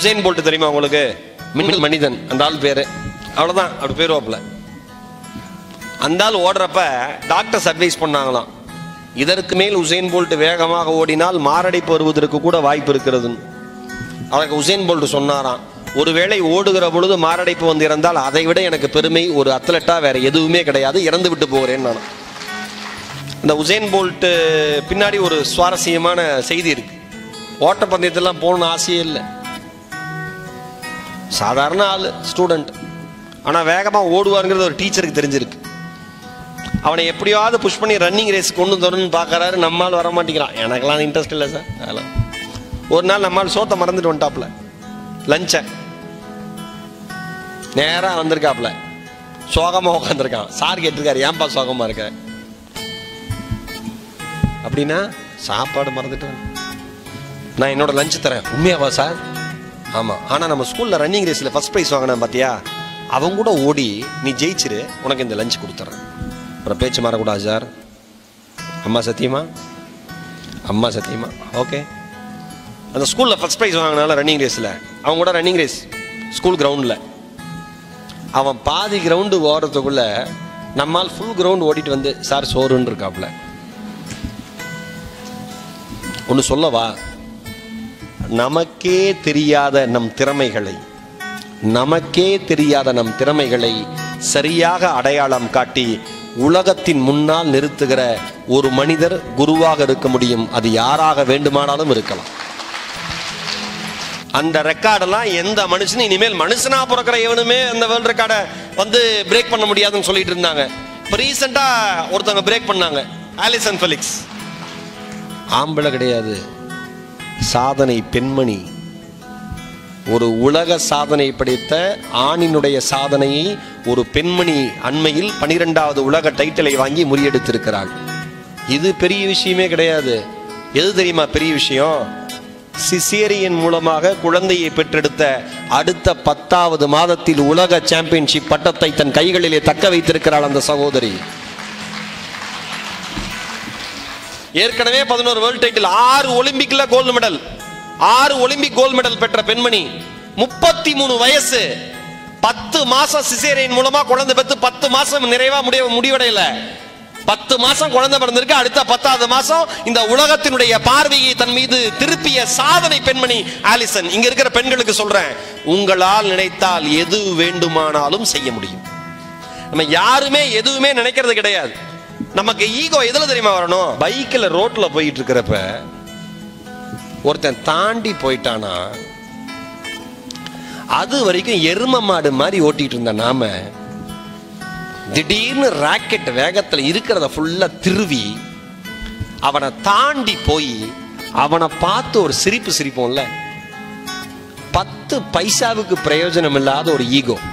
Hussain bolt தெரியுமா உங்களுக்கு மின்னல் மனிதன் அந்த ஆள் பேரு அவ்வளவுதான் அப்படி பேருவாப்புல அந்த ஆள் ஓடுறப்ப டாக்டர்ஸ் அட்வைஸ் பண்ணாங்களாம் இதற்கு மேல் உசேன் போல்ட் வேகமாக ஓடினால் மாரடைப்பு வருவதற்கு கூட வாய்ப்பு இருக்கிறதுன்னு அதற்கு உசேன் போல்ட் சொன்னாராம் ஒருவேளை ஓடுகிற பொழுது மாரடைப்பு வந்து இறந்தால் அதை விட எனக்கு பெருமை ஒரு அத்லட்டா வேற எதுவுமே கிடையாது இறந்து விட்டு போகிறேன் நான் இந்த உசேன் போல்ட் பின்னாடி ஒரு சுவாரஸ்யமான செய்தி இருக்கு ஓட்டப்பந்தயத்தெல்லாம் போகணும்னு ஆசையே இல்லை சாதாரண ஆள் ஸ்டூடெண்ட் ஆனால் வேகமாக ஓடுவாருங்கிறது ஒரு டீச்சருக்கு தெரிஞ்சிருக்கு அவனை எப்படியாவது புஷ் பண்ணி ரன்னிங் ரேஸ் கொண்டு வரணும்னு பார்க்கறாரு நம்மால் வர மாட்டேங்கிறான் எனக்கெல்லாம் இன்ட்ரெஸ்ட் இல்லை சார் அதெல்லாம் ஒரு நாள் நம்மால் சோத்தை மறந்துட்டு வந்துட்டாப்ல லஞ்சை நேராக வந்திருக்காப்ல சோகமாக உட்காந்துருக்கான் சார் கேட்டிருக்காரு ஏன்பா சோகமாக இருக்க அப்படின்னா சாப்பாடு மறந்துட்டு வந்தேன். நான் என்னோட லஞ்ச் தரேன் உண்மையாவா சார் ஆமாம் ஆனால் நம்ம ஸ்கூலில் ரன்னிங் ரேஸில் ஃபர்ஸ்ட் ப்ரைஸ் வாங்கினேன் பார்த்தியா அவங்க கூட ஓடி நீ ஜெயிச்சிரு உனக்கு இந்த லஞ்ச் கொடுத்துட்றேன் அப்புறம் பேச்சு மாறக்கூடாது சார் அம்மா சத்தியமா அம்மா சத்தியமா ஓகே அந்த ஸ்கூலில் ஃபர்ஸ்ட் ப்ரைஸ் வாங்கினால ரன்னிங் ரேஸில் அவங்க கூட ரன்னிங் ரேஸ் ஸ்கூல் கிரவுண்டில் அவன் பாதி கிரவுண்டு ஓடுறதுக்குள்ள நம்மால் ஃபுல் கிரவுண்ட் ஓடிட்டு வந்து சார் சோறுன்னு இருக்காப்புல ஒன்று சொல்லவா நமக்கே தெரியாத நம் திறமைகளை நமக்கே தெரியாத நம் திறமைகளை சரியாக அடையாளம் காட்டி உலகத்தின் முன்னால் நிறுத்துகிற ஒரு மனிதர் குருவாக இருக்க முடியும் அது யாராக வேண்டுமானாலும் இருக்கலாம் அந்த ரெக்கார்டெல்லாம் எந்த மனுஷனும் இனிமேல் மனுஷனா பிறக்கிற எவனுமே அந்த வேர்ல்ட் ரெக்கார்டை வந்து பிரேக் பண்ண முடியாதுன்னு சொல்லிட்டு இருந்தாங்க இப்போ ரீசெண்டாக ஒருத்தவங்க பிரேக் பண்ணாங்க ஆலிசன் ஃபெலிக்ஸ் ஆம்பளை கிடையாது சாதனை பெண்மணி ஒரு உலக சாதனை படைத்த ஆணினுடைய சாதனையை ஒரு பெண்மணி அண்மையில் பனிரெண்டாவது உலக டைட்டிலை வாங்கி முறியெடுத்திருக்கிறாள் இது பெரிய விஷயமே கிடையாது எது தெரியுமா பெரிய விஷயம் சிசேரியன் மூலமாக குழந்தையை பெற்றெடுத்த அடுத்த பத்தாவது மாதத்தில் உலக சாம்பியன்ஷிப் பட்டத்தை தன் கைகளிலே தக்க வைத்திருக்கிறாள் அந்த சகோதரி ஏற்கனவே பதினோரு வேர்ல்ட் டைட்டில் ஆறு ஒலிம்பிக்ல கோல்டு மெடல் ஆறு ஒலிம்பிக் கோல்டு மெடல் பெற்ற பெண்மணி முப்பத்தி மூணு வயசு பத்து மாசம் சிசேரியன் மூலமா குழந்தை பெற்று பத்து மாசம் நிறைவா முடிய முடிவடையல பத்து மாசம் குழந்தை பிறந்திருக்கு அடுத்த பத்தாவது மாசம் இந்த உலகத்தினுடைய பார்வையை தன் மீது திருப்பிய சாதனை பெண்மணி ஆலிசன் இங்க இருக்கிற பெண்களுக்கு சொல்றேன் உங்களால் நினைத்தால் எது வேண்டுமானாலும் செய்ய முடியும் நம்ம யாருமே எதுவுமே நினைக்கிறது கிடையாது நமக்கு ஈகோ எதுல தெரியுமா வரணும் பைக்கில் ரோட்ல போயிட்டு இருக்கிறப்ப ஒருத்தன் தாண்டி போயிட்டானா அது வரைக்கும் எரும மாடு மாதிரி ஓட்டிட்டு இருந்த நாம திடீர்னு ராக்கெட் வேகத்துல இருக்கிறத ஃபுல்லா திருவி அவனை தாண்டி போய் அவனை பார்த்து ஒரு சிரிப்பு சிரிப்போம்ல பத்து பைசாவுக்கு பிரயோஜனம் இல்லாத ஒரு ஈகோ